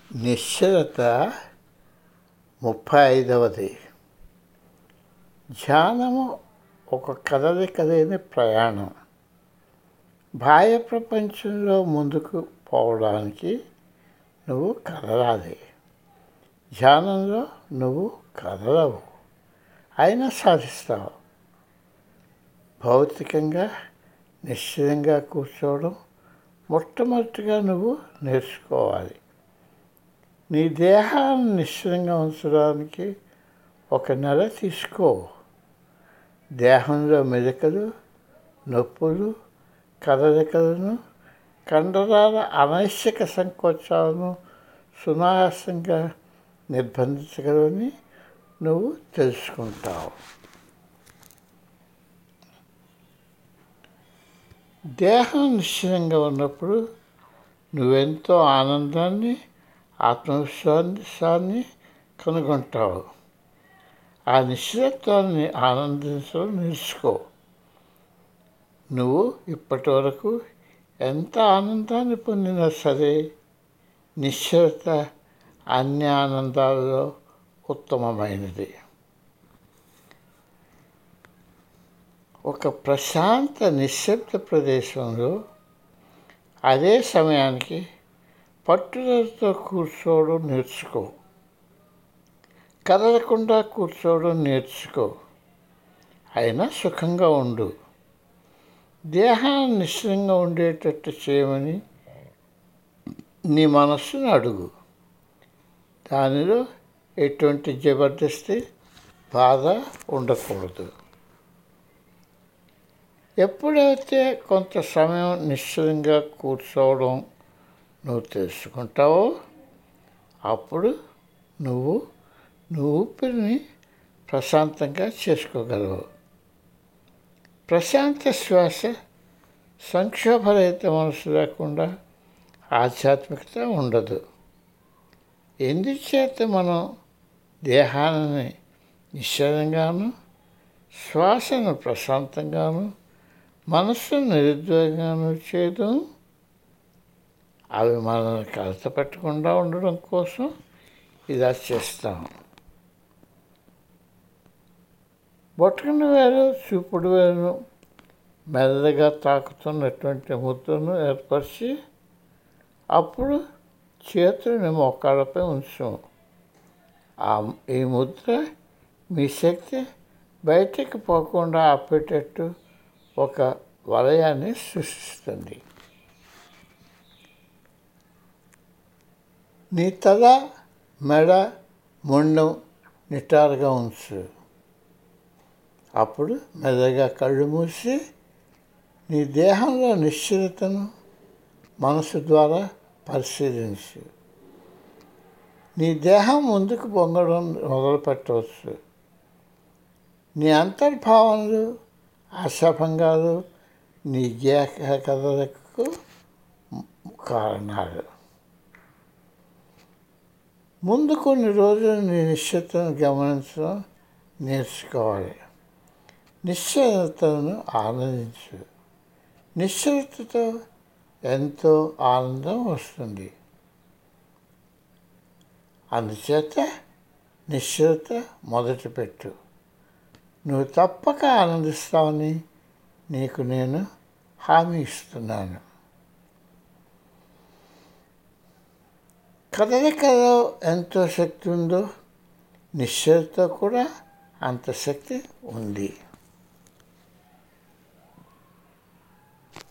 నిశ్చలత ముప్పై ఐదవది ధ్యానము ఒక కదలిక లేని ప్రయాణం బాహ్య ప్రపంచంలో ముందుకు పోవడానికి నువ్వు కదలాలి ధ్యానంలో నువ్వు కదలవు అయినా సాధిస్తావు భౌతికంగా నిశ్చయంగా కూర్చోవడం మొట్టమొదటిగా నువ్వు నేర్చుకోవాలి నీ దేహాన్ని నిశ్చలంగా ఉంచడానికి ఒక నెల తీసుకో దేహంలో మెదకలు నొప్పులు కదలికలను కండరాల అనైశ్యక సంకోచాలను సునాయాసంగా నిర్బంధించగలని నువ్వు తెలుసుకుంటావు దేహం నిశ్చలంగా ఉన్నప్పుడు నువ్వెంతో ఆనందాన్ని ఆత్మవిశ్వాసాన్ని కనుగొంటావు ఆ నిశ్చలత్వాన్ని ఆనందించడం నేర్చుకో నువ్వు ఇప్పటి వరకు ఎంత ఆనందాన్ని పొందినా సరే నిశ్చలత అన్ని ఆనందాలలో ఉత్తమమైనది ఒక ప్రశాంత నిశ్శబ్ద ప్రదేశంలో అదే సమయానికి పట్టుదలతో కూర్చోవడం నేర్చుకో కదలకుండా కూర్చోవడం నేర్చుకో అయినా సుఖంగా ఉండు దేహాన్ని నిశ్చలంగా ఉండేటట్టు చేయమని నీ మనస్సును అడుగు దానిలో ఎటువంటి జబర్దస్తి బాధ ఉండకూడదు ఎప్పుడైతే కొంత సమయం నిశ్చలంగా కూర్చోవడం నువ్వు తెలుసుకుంటావో అప్పుడు నువ్వు నువ్వు ఊపిరిని ప్రశాంతంగా చేసుకోగలవు ప్రశాంత శ్వాస సంక్షోభరహిత మనసు లేకుండా ఆధ్యాత్మికత ఉండదు ఎందుచేత మనం దేహాన్ని నిశ్చలంగాను శ్వాసను ప్రశాంతంగాను మనస్సును నిరుద్వేగంగాను చేయడం అవి మనల్ని కలత పెట్టకుండా ఉండడం కోసం ఇలా చేస్తాం బొట్టకన వేరు చూపుడు వేరు మెల్లగా తాకుతున్నటువంటి ముద్రను ఏర్పరిచి అప్పుడు చేతులని మోకాళ్ళపై ఉంచాం ఆ ఈ ముద్ర మీ శక్తి బయటికి పోకుండా ఆపేటట్టు ఒక వలయాన్ని సృష్టిస్తుంది నీ తల మెడ మొండం నిటారుగా ఉంచు అప్పుడు మెల్లగా కళ్ళు మూసి నీ దేహంలో నిశ్చలతను మనసు ద్వారా పరిశీలించు నీ దేహం ముందుకు పొంగడం మొదలు పెట్టవచ్చు నీ అంతర్భావనలు ఆశాభంగాలు నీ గేహ కదలకు కారణాలు ముందు కొన్ని రోజులు నీ నిశ్చితను గమనించడం నేర్చుకోవాలి నిశ్చలతను ఆనందించు నిశ్చలతతో ఎంతో ఆనందం వస్తుంది అందుచేత నిశ్చలత మొదలుపెట్టు నువ్వు తప్పక ఆనందిస్తావని నీకు నేను హామీ ఇస్తున్నాను కదలికలో ఎంతో శక్తి ఉందో నిశ్చలతో కూడా అంత శక్తి ఉంది